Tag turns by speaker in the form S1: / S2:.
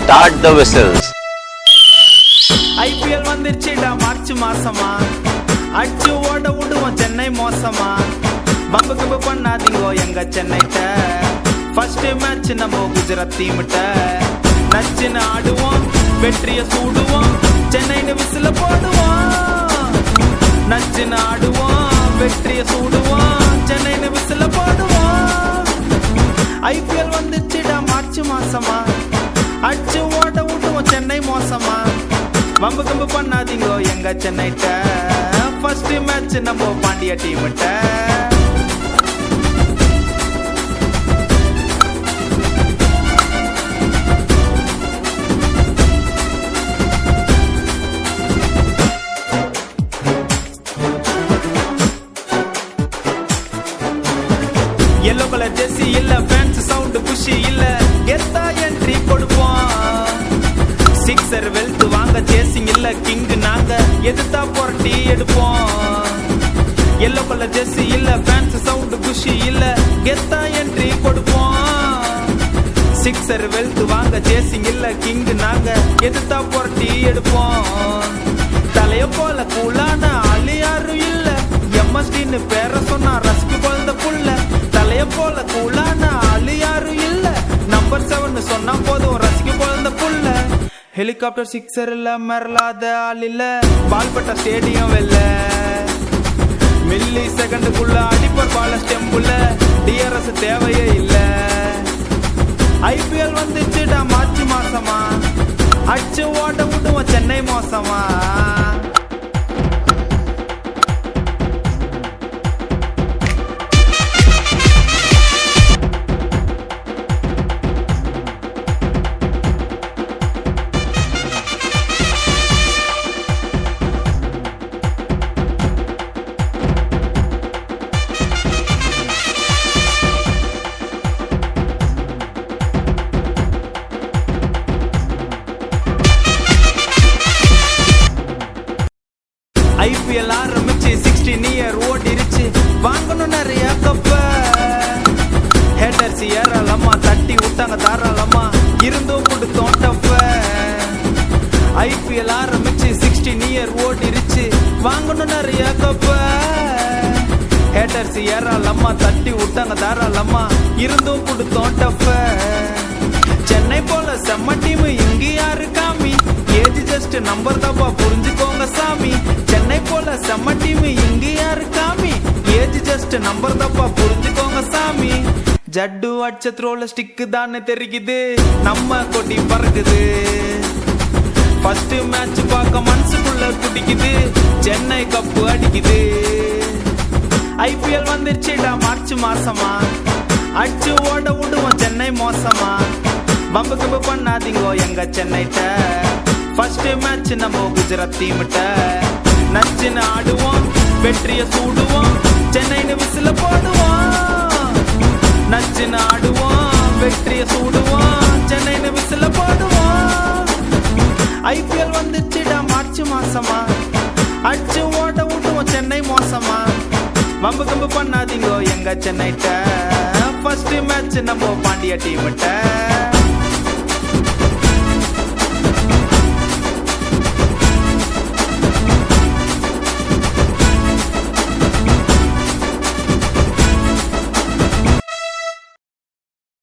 S1: Start the whistles.
S2: IPL வந்துருச்சுடா March மாசமா அடிச்சு ஓட விடுவோம் சென்னை மோசமா பம்பு கம்பு பண்ணாதீங்கோ எங்க சென்னைட்ட ஃபர்ஸ்ட் மேட்ச் நம்ம குஜராத் டீம்கிட்ட நச்சுன்னு ஆடுவோம் வெற்றிய சூடுவோம் சென்னைன்னு விசில போடுவோம் நச்சுன்னு ஆடுவோம் வெற்றிய சூடுவோம் சென்னைன்னு விசில போடுவோம் ஐபிஎல் வந்துச்சுடா மார்ச் மாசமா அடிச்சு ஓட விட்டுவோம் சென்னை மோசமா வம்பு கம்பு பண்ணாதீங்கோ எங்க சென்னைட்ட ஃபர்ஸ்ட் மேட்ச் நம்ம பாண்டிய டீம்கிட்ட எல்லோ கலர் ஜெர்சி இல்ல ஃபேன்ஸ் சவுண்ட் குஷி இல்ல கெத்தா என்ட்ரி கொடுப்போம் சிக்ஸர் வெல்த் வாங்க சேசிங் இல்ல கிங் நாங்க எதிர்த்தா புரட்டி எடுப்போம் எல்லோ கலர் ஜெர்சி இல்ல ஃபேன்ஸ் சவுண்ட் குஷி இல்ல கெத்தா என்ட்ரி கொடுப்போம் சிக்ஸர் வெல்த் வாங்க சேசிங் இல்ல கிங் நாங்க எதிர்த்தா புரட்டி எடுப்போம் தலைய போல கூலான ஆளு யாரும் இல்ல எம்எஸ்டின்னு பேர சொன்னா ரசிக்கு குழந்த புள்ள தலைய போல கூலான ஆளு யாரும் இல்ல நம்பர் செவன் சொன்னா போதும் ரசிக்கு குழந்த புள்ள ஹெலிகாப்டர் சிக்ஸர் இல்ல மரலாத ஆள் இல்ல பால்பட்ட ஸ்டேடியம் வெல்ல மில்லி செகண்டுக்குள்ள அடிப்பர் பால ஸ்டெம்புல டிஆர்எஸ் தேவையே இல்ல ஐபிஎல் வந்துச்சுடா மார்ச் மாசமா அடிச்சு ஓட்ட விடுவோம் சென்னை மோசமா ஐபிஎல் ஆரம்பிச்சு சிக்ஸ்டீன் இயர் ஓடிருச்சு வாங்கணும் நிறைய கப்ப ஹேட்டர்ஸ் ஏராளமா தட்டி விட்டாங்க தாராளமா இருந்தும் கொடுத்தோம் டஃப ஐபிஎல் ஆரம்பிச்சு சிக்ஸ்டீன் இயர் ஓடிருச்சு வாங்கணும் நிறைய கப்ப ஹேட்டர்ஸ் ஏராளமா தட்டி விட்டாங்க தாராளமா இருந்தும் கொடுத்தோம் டஃப சென்னை போல செம்ம டீம் இங்க யாரு காமி ஏஜ் ஜஸ்ட் நம்பர் தப்பா புரிஞ்சுக்கோங்க சாமி சென்னை போல செம்ம டீம் இங்க யாரு காமி ஏஜ் ஜஸ்ட் நம்பர் தப்பா புரிஞ்சுக்கோங்க சாமி ஜட்டு அடிச்ச த்ரோல ஸ்டிக்கு தானே தெரிக்குது நம்ம கொடி பறக்குது ஃபர்ஸ்ட் மேட்ச் பார்க்க மனசுக்குள்ள துடிக்குது சென்னை கப்பு அடிக்குது ஐபிஎல் வந்துருச்சுடா மார்ச் மாசமா அடிச்சு ஓட விடுவோம் சென்னை மோசமா பம்பு கம்பு பண்ணாதீங்கோ எங்க சென்னைட்ட ஃபர்ஸ்ட் மேட்ச் நம்ம குஜராத் டீம்கிட்ட நச்சுன்னு ஆடுவோம் வெற்றிய சூடுவோம் சென்னைன்னு விசில போடுவோம் நச்சுன்னு ஆடுவோம் வெற்றிய சூடுவோம் சென்னைன்னு விசில போடுவோம் ஐபிஎல் வந்துச்சுடா மார்ச் மாசமா அடிச்சு ஓட விட்டுவோம் சென்னை மோசமா வம்பு கம்பு பண்ணாதீங்கோ எங்க சென்னைட்ட ஃபர்ஸ்ட் மேட்ச் நம்ம பாண்டிய டீம்கிட்ட